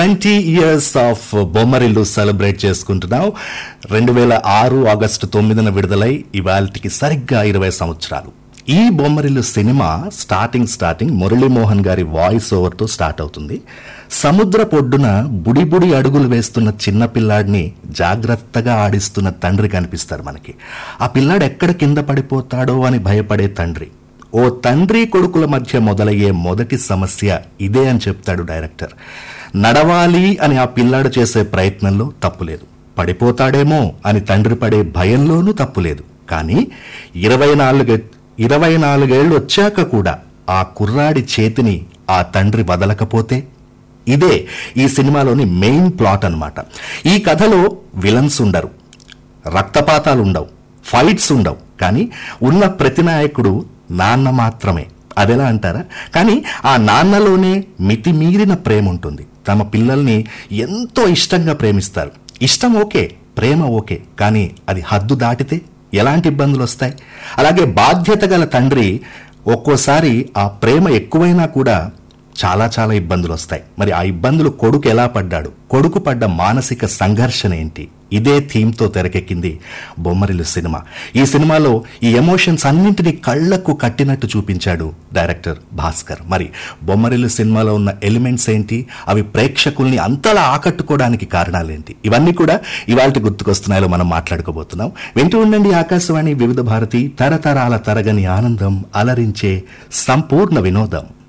twenty years of Bommarillu celebrate చేసుకుంటున్నాం రెండు వేల ఆరు ఆగస్టు తొమ్మిదిన విడుదలై ఇవాళకి సరిగ్గా ఇరవై సంవత్సరాలు ఈ Bommarillu cinema starting starting Muralimohan గారి వాయిస్ ఓవర్తో స్టార్ట్ అవుతుంది సముద్ర పొడ్డున బుడి బుడి అడుగులు వేస్తున్న చిన్న పిల్లాడిని జాగ్రత్తగా ఆడిస్తున్న తండ్రి కనిపిస్తారు మనకి ఆ పిల్లాడు ఎక్కడ కింద పడిపోతాడో అని భయపడే తండ్రి ఓ తండ్రి కొడుకుల మధ్య మొదలయ్యే మొదటి సమస్య ఇదే అని చెప్తాడు డైరెక్టర్ నడవాలి అని ఆ పిల్లాడు చేసే ప్రయత్నంలో తప్పులేదు పడిపోతాడేమో అని తండ్రి పడే భయంలోనూ తప్పులేదు కానీ ఇరవై నాలుగు ఇరవై నాలుగేళ్లు వచ్చాక కూడా ఆ కుర్రాడి చేతిని ఆ తండ్రి వదలకపోతే ఇదే ఈ సినిమాలోని మెయిన్ ప్లాట్ అన్నమాట ఈ కథలో విలన్స్ ఉండరు రక్తపాతాలు ఉండవు ఫైట్స్ ఉండవు కానీ ఉన్న ప్రతి నాయకుడు నాన్న మాత్రమే అదెలా అంటారా కానీ ఆ నాన్నలోనే మితిమీరిన ప్రేమ ఉంటుంది తమ పిల్లల్ని ఎంతో ఇష్టంగా ప్రేమిస్తారు ఇష్టం ఓకే ప్రేమ ఓకే కానీ అది హద్దు దాటితే ఎలాంటి ఇబ్బందులు వస్తాయి అలాగే బాధ్యత గల తండ్రి ఒక్కోసారి ఆ ప్రేమ ఎక్కువైనా కూడా చాలా చాలా ఇబ్బందులు వస్తాయి మరి ఆ ఇబ్బందులు కొడుకు ఎలా పడ్డాడు కొడుకు పడ్డ మానసిక సంఘర్షణ ఏంటి ఇదే థీమ్తో తెరకెక్కింది బొమ్మరిల్లు సినిమా ఈ సినిమాలో ఈ ఎమోషన్స్ అన్నింటినీ కళ్లకు కట్టినట్టు చూపించాడు డైరెక్టర్ భాస్కర్ మరి బొమ్మరిల్లు సినిమాలో ఉన్న ఎలిమెంట్స్ ఏంటి అవి ప్రేక్షకుల్ని అంతలా ఆకట్టుకోవడానికి కారణాలేంటి ఇవన్నీ కూడా ఇవాళ గుర్తుకొస్తున్నాయో మనం మాట్లాడుకోబోతున్నాం వింటూ ఉండండి ఆకాశవాణి వివిధ భారతి తరతరాల తరగని ఆనందం అలరించే సంపూర్ణ వినోదం